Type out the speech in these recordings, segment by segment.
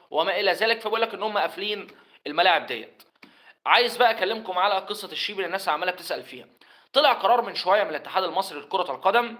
وما الى ذلك فبقول لك ان هم قافلين الملاعب ديت عايز بقى اكلمكم على قصه الشيبي اللي الناس عماله بتسال فيها طلع قرار من شويه من الاتحاد المصري لكره القدم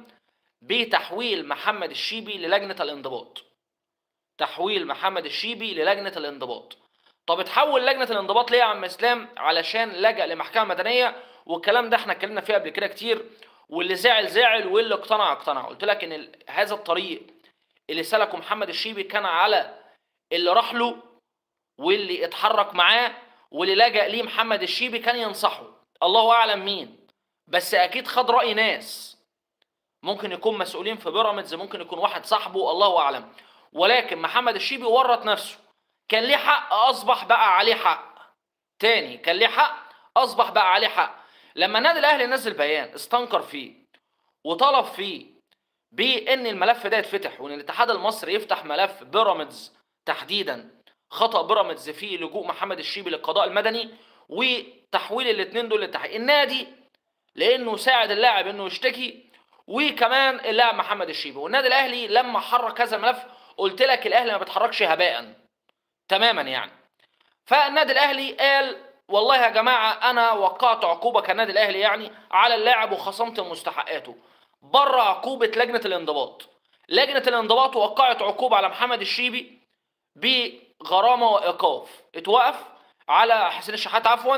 بتحويل محمد الشيبي للجنه الانضباط تحويل محمد الشيبي للجنه الانضباط طب اتحول لجنه الانضباط ليه يا عم اسلام علشان لجأ لمحكمه مدنيه والكلام ده احنا اتكلمنا فيه قبل كده كتير واللي زعل زعل واللي اقتنع اقتنع قلت لك ان ال- هذا الطريق اللي سلكه محمد الشيبي كان على اللي راح له واللي اتحرك معاه واللي لجأ ليه محمد الشيبي كان ينصحه الله اعلم مين بس اكيد خد راي ناس ممكن يكون مسؤولين في بيراميدز ممكن يكون واحد صاحبه الله اعلم ولكن محمد الشيبي ورط نفسه كان ليه حق اصبح بقى عليه حق تاني كان ليه حق اصبح بقى عليه حق لما النادي الاهلي نزل بيان استنكر فيه وطلب فيه بان الملف ده يتفتح وان الاتحاد المصري يفتح ملف بيراميدز تحديدا خطا بيراميدز في لجوء محمد الشيبي للقضاء المدني وتحويل الاثنين دول للتحقيق النادي لانه ساعد اللاعب انه يشتكي وكمان اللاعب محمد الشيبي والنادي الاهلي لما حرك هذا الملف قلت لك الاهلي ما بيتحركش هباء تماما يعني فالنادي الاهلي قال والله يا جماعه انا وقعت عقوبه كنادي الاهلي يعني على اللاعب وخصمت مستحقاته بره عقوبه لجنه الانضباط لجنه الانضباط وقعت عقوبه على محمد الشيبي بغرامه وايقاف اتوقف على حسين الشحات عفوا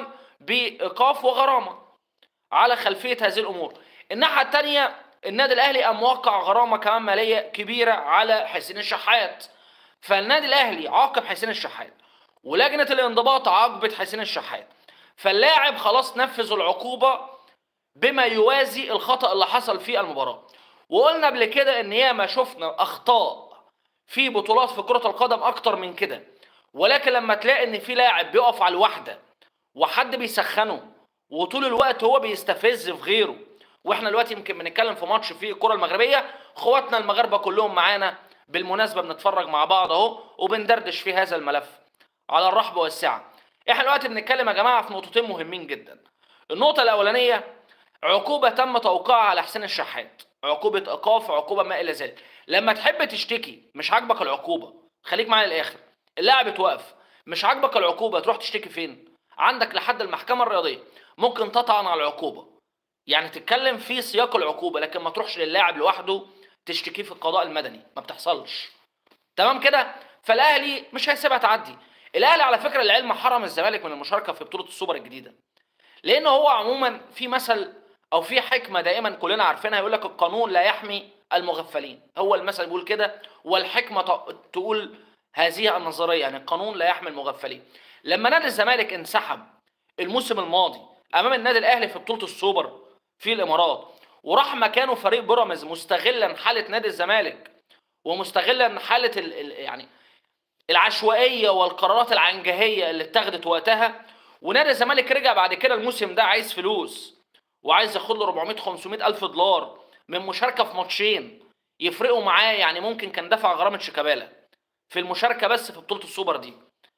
بايقاف وغرامه على خلفيه هذه الامور الناحيه الثانيه النادي الاهلي قام موقع غرامه كمان ماليه كبيره على حسين الشحات فالنادي الاهلي عاقب حسين الشحات ولجنه الانضباط عاقبت حسين الشحات فاللاعب خلاص نفذ العقوبه بما يوازي الخطا اللي حصل في المباراه وقلنا قبل كده ان ياما شفنا اخطاء في بطولات في كره القدم اكتر من كده ولكن لما تلاقي ان في لاعب بيقف على الواحده وحد بيسخنه وطول الوقت هو بيستفز في غيره واحنا دلوقتي يمكن بنتكلم في ماتش في الكره المغربيه اخواتنا المغاربه كلهم معانا بالمناسبه بنتفرج مع بعض اهو وبندردش في هذا الملف على الرحب والسعه احنا دلوقتي بنتكلم يا جماعه في نقطتين مهمين جدا النقطه الاولانيه عقوبه تم توقيعها على حسين الشحات عقوبه ايقاف عقوبه ما الى ذلك لما تحب تشتكي مش عاجبك العقوبه خليك معايا للاخر اللاعب اتوقف مش عاجبك العقوبه تروح تشتكي فين عندك لحد المحكمه الرياضيه ممكن تطعن على العقوبه يعني تتكلم في سياق العقوبه لكن ما تروحش للاعب لوحده تشتكيه في القضاء المدني ما بتحصلش تمام كده فالاهلي مش هيسيبها تعدي الاهلي على فكره العلم حرم الزمالك من المشاركه في بطوله السوبر الجديده لان هو عموما في مثل او في حكمه دائما كلنا عارفينها يقول لك القانون لا يحمي المغفلين هو المثل بيقول كده والحكمه ت- تقول هذه النظريه يعني القانون لا يحمي المغفلين لما نادي الزمالك انسحب الموسم الماضي امام النادي الاهلي في بطوله السوبر في الامارات وراح مكانه فريق بيراميدز مستغلا حاله نادي الزمالك ومستغلا حاله ال ال يعني العشوائيه والقرارات العنجهيه اللي اتخذت وقتها ونادي الزمالك رجع بعد كده الموسم ده عايز فلوس وعايز ياخد له 400 500 الف دولار من مشاركه في ماتشين يفرقوا معاه يعني ممكن كان دفع غرامه شيكابالا في المشاركه بس في بطوله السوبر دي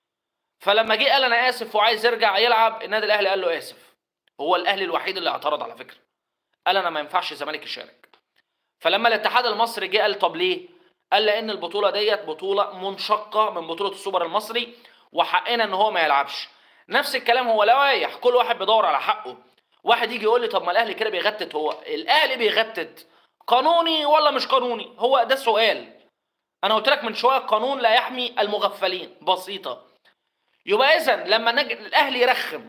فلما جه قال انا اسف وعايز يرجع يلعب النادي الاهلي قال له اسف هو الاهلي الوحيد اللي اعترض على فكره قال انا ما ينفعش الزمالك يشارك فلما الاتحاد المصري جه قال طب ليه قال لان البطوله ديت بطوله منشقه من بطوله السوبر المصري وحقنا ان هو ما يلعبش نفس الكلام هو لوائح كل واحد بيدور على حقه واحد يجي يقول لي طب ما الاهلي كده بيغتت هو الاهلي بيغتت قانوني ولا مش قانوني هو ده السؤال انا قلت لك من شويه القانون لا يحمي المغفلين بسيطه يبقى اذا لما نج... الاهلي يرخم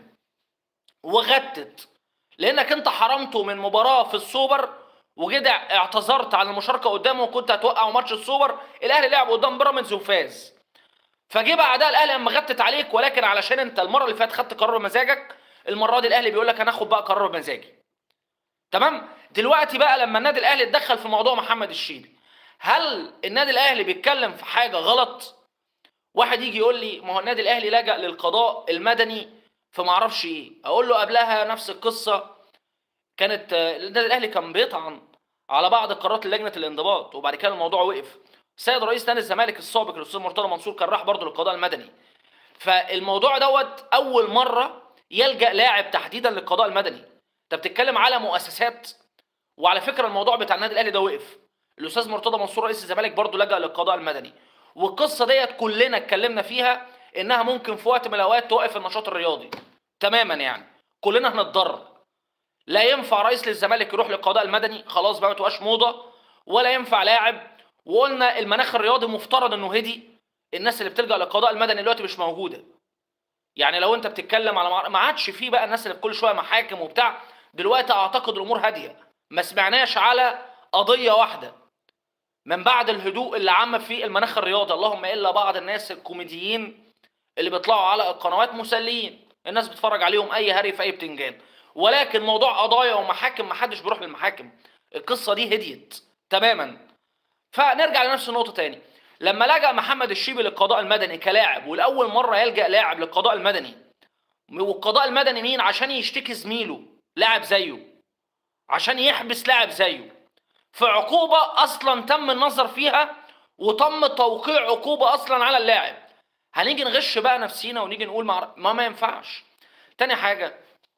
وغتت لانك انت حرمته من مباراه في السوبر وجيت اعتذرت عن المشاركه قدامه وكنت هتوقع ماتش السوبر الاهلي لعب قدام بيراميدز وفاز فجه بعدها الاهلي لما غتت عليك ولكن علشان انت المره اللي فاتت خدت قرار بمزاجك المره دي الاهلي بيقول لك انا هاخد بقى قرار بمزاجي تمام دلوقتي بقى لما النادي الاهلي اتدخل في موضوع محمد الشيبي هل النادي الاهلي بيتكلم في حاجه غلط واحد يجي يقول لي ما هو النادي الاهلي لجأ للقضاء المدني فما اعرفش ايه اقول له قبلها نفس القصه كانت آه، النادي الاهلي كان بيطعن على بعض قرارات لجنه الانضباط وبعد كده الموضوع وقف السيد رئيس نادي الزمالك السابق الاستاذ مرتضى منصور كان راح برضه للقضاء المدني فالموضوع دوت اول مره يلجا لاعب تحديدا للقضاء المدني انت بتتكلم على مؤسسات وعلى فكره الموضوع بتاع النادي الاهلي ده وقف الاستاذ مرتضى منصور رئيس الزمالك برضه لجا للقضاء المدني والقصه ديت كلنا اتكلمنا فيها انها ممكن في وقت من الاوقات توقف النشاط الرياضي تماما يعني كلنا هنتضرر لا ينفع رئيس للزمالك يروح للقضاء المدني خلاص بقى ما تبقاش موضه ولا ينفع لاعب وقلنا المناخ الرياضي مفترض انه هدي الناس اللي بتلجا للقضاء المدني دلوقتي مش موجوده يعني لو انت بتتكلم على مع... ما عادش فيه بقى الناس اللي كل شويه محاكم وبتاع دلوقتي اعتقد الامور هاديه ما سمعناش على قضيه واحده من بعد الهدوء اللي عم في المناخ الرياضي اللهم الا بعض الناس الكوميديين اللي بيطلعوا على القنوات مسليين الناس بتتفرج عليهم اي هري في اي بتنجان ولكن موضوع قضايا ومحاكم محدش بيروح للمحاكم القصه دي هديت تماما فنرجع لنفس النقطه تاني لما لجأ محمد الشيبي للقضاء المدني كلاعب ولاول مره يلجأ لاعب للقضاء المدني والقضاء المدني مين عشان يشتكي زميله لاعب زيه عشان يحبس لاعب زيه في عقوبه اصلا تم النظر فيها وتم توقيع عقوبه اصلا على اللاعب هنيجي نغش بقى نفسينا ونيجي نقول مع... ما ما ينفعش تاني حاجه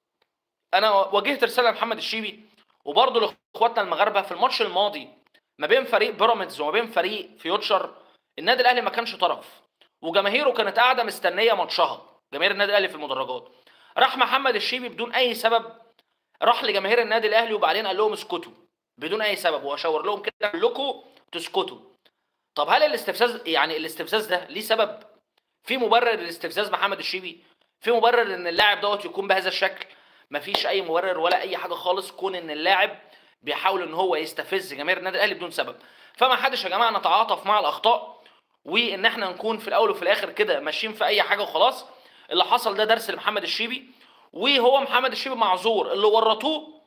انا واجهت رساله لمحمد الشيبي وبرضه لاخواتنا المغاربه في الماتش الماضي ما بين فريق بيراميدز وما بين فريق فيوتشر النادي الاهلي ما كانش طرف وجماهيره كانت قاعده مستنيه ماتشها جماهير النادي الاهلي في المدرجات راح محمد الشيبي بدون اي سبب راح لجماهير النادي الاهلي وبعدين قال لهم اسكتوا بدون اي سبب واشاور لهم كده لكم تسكتوا طب هل الاستفزاز يعني الاستفزاز ده ليه سبب في مبرر لاستفزاز محمد الشيبي في مبرر ان اللاعب دوت يكون بهذا الشكل مفيش اي مبرر ولا اي حاجه خالص كون ان اللاعب بيحاول ان هو يستفز جماهير النادي الاهلي بدون سبب فما حدش يا جماعه نتعاطف مع الاخطاء وان احنا نكون في الاول وفي الاخر كده ماشيين في اي حاجه وخلاص اللي حصل ده درس لمحمد الشيبي وهو محمد الشيبي معذور اللي ورطوه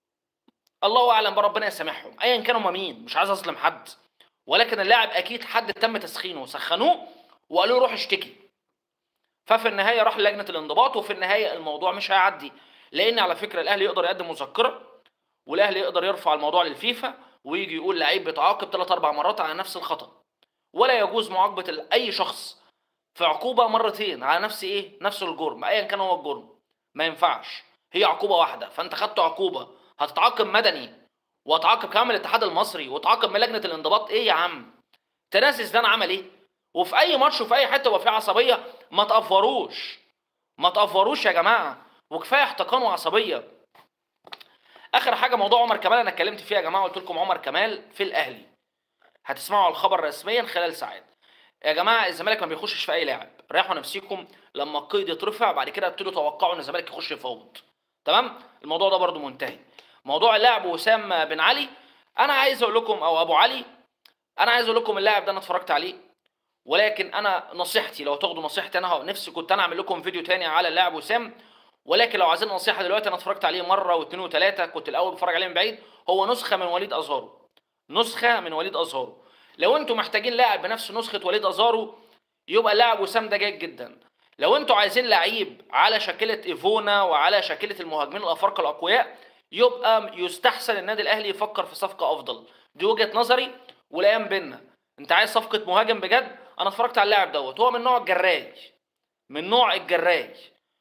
الله اعلم بربنا يسامحهم ايا كانوا هم مين مش عايز اظلم حد ولكن اللاعب اكيد حد تم تسخينه وسخنوه وقالوا له روح اشتكي ففي النهايه راح لجنه الانضباط وفي النهايه الموضوع مش هيعدي لان على فكره الاهلي يقدر يقدم مذكره والاهلي يقدر يرفع الموضوع للفيفا ويجي يقول لعيب بيتعاقب ثلاث اربع مرات على نفس الخطا ولا يجوز معاقبه اي شخص في عقوبه مرتين على نفس ايه نفس الجرم ايا كان هو الجرم ما ينفعش هي عقوبه واحده فانت خدت عقوبه هتتعاقب مدني وهتعاقب كمان الاتحاد المصري وتعاقب من لجنه الانضباط ايه يا عم تناسس ده انا عمل ايه وفي اي ماتش وفي اي حته يبقى فيه عصبيه ما تقفروش ما تقفروش يا جماعه وكفايه احتقان وعصبيه اخر حاجه موضوع عمر كمال انا اتكلمت فيها يا جماعه قلت لكم عمر كمال في الاهلي هتسمعوا الخبر رسميا خلال ساعات يا جماعه الزمالك ما بيخشش في اي لاعب ريحوا نفسيكم لما القيد يترفع بعد كده ابتدوا توقعوا ان الزمالك يخش يفاوض تمام الموضوع ده برده منتهي موضوع اللاعب وسام بن علي انا عايز اقول لكم او ابو علي انا عايز اقول لكم اللاعب ده انا اتفرجت عليه ولكن انا نصيحتي لو تاخدوا نصيحتي انا نفسي كنت انا اعمل لكم فيديو تاني على اللاعب وسام ولكن لو عايزين نصيحه دلوقتي انا اتفرجت عليه مره واثنين وثلاثه كنت الاول بتفرج عليه من بعيد هو نسخه من وليد ازارو نسخه من وليد ازارو لو انتم محتاجين لاعب بنفس نسخه وليد ازارو يبقى اللاعب وسام ده جيد جدا لو انتوا عايزين لعيب على شكله ايفونا وعلى شكله المهاجمين الافارقه الاقوياء يبقى يستحسن النادي الاهلي يفكر في صفقه افضل دي وجهه نظري والايام بينا انت عايز صفقه مهاجم بجد انا اتفرجت على اللاعب دوت هو من نوع الجراي من نوع الجراي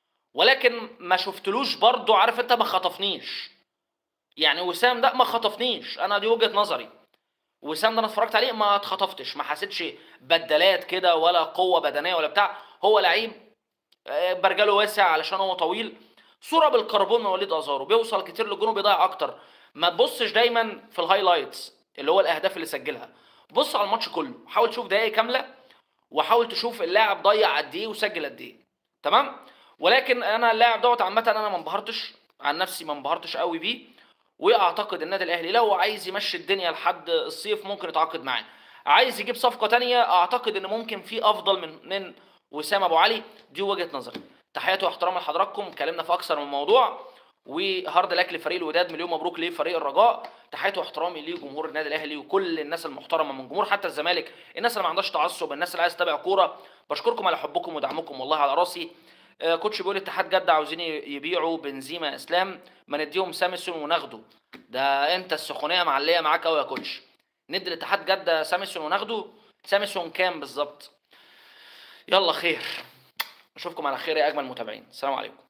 ولكن ما شفتلوش برضه عارف انت ما خطفنيش يعني وسام ده ما خطفنيش انا دي وجهه نظري وسام ده انا اتفرجت عليه ما اتخطفتش ما حسيتش بدلات كده ولا قوه بدنيه ولا بتاع هو لعيب آه، برجله واسع علشان هو طويل صوره بالكربون من وليد ازارو بيوصل كتير للجون بيضيع اكتر ما تبصش دايما في الهايلايتس اللي هو الاهداف اللي سجلها بص على الماتش كله حاول تشوف دقايق كامله وحاول تشوف اللاعب ضيع قد ايه وسجل قد ايه تمام ولكن انا اللاعب دوت عامه انا ما انبهرتش عن نفسي ما انبهرتش قوي بيه واعتقد النادي الاهلي لو عايز يمشي الدنيا لحد الصيف ممكن يتعاقد معاه عايز يجيب صفقه تانية اعتقد ان ممكن في افضل من من وسام ابو علي دي وجهه نظري تحياتي واحترام لحضراتكم اتكلمنا في اكثر من موضوع وهارد لك لفريق الوداد مليون مبروك لفريق الرجاء تحياتي واحترامي لجمهور النادي الاهلي وكل الناس المحترمه من جمهور حتى الزمالك الناس اللي ما عندهاش تعصب الناس اللي عايز تتابع كوره بشكركم على حبكم ودعمكم والله على راسي آه، كوتش بيقول اتحاد جده عاوزين يبيعوا بنزيما اسلام ما نديهم سامسون وناخده ده انت السخونيه معليه معاك قوي يا كوتش ندي الاتحاد جده سامسون وناخده سامسون كام بالظبط يلا خير اشوفكم على خير يا اجمل متابعين السلام عليكم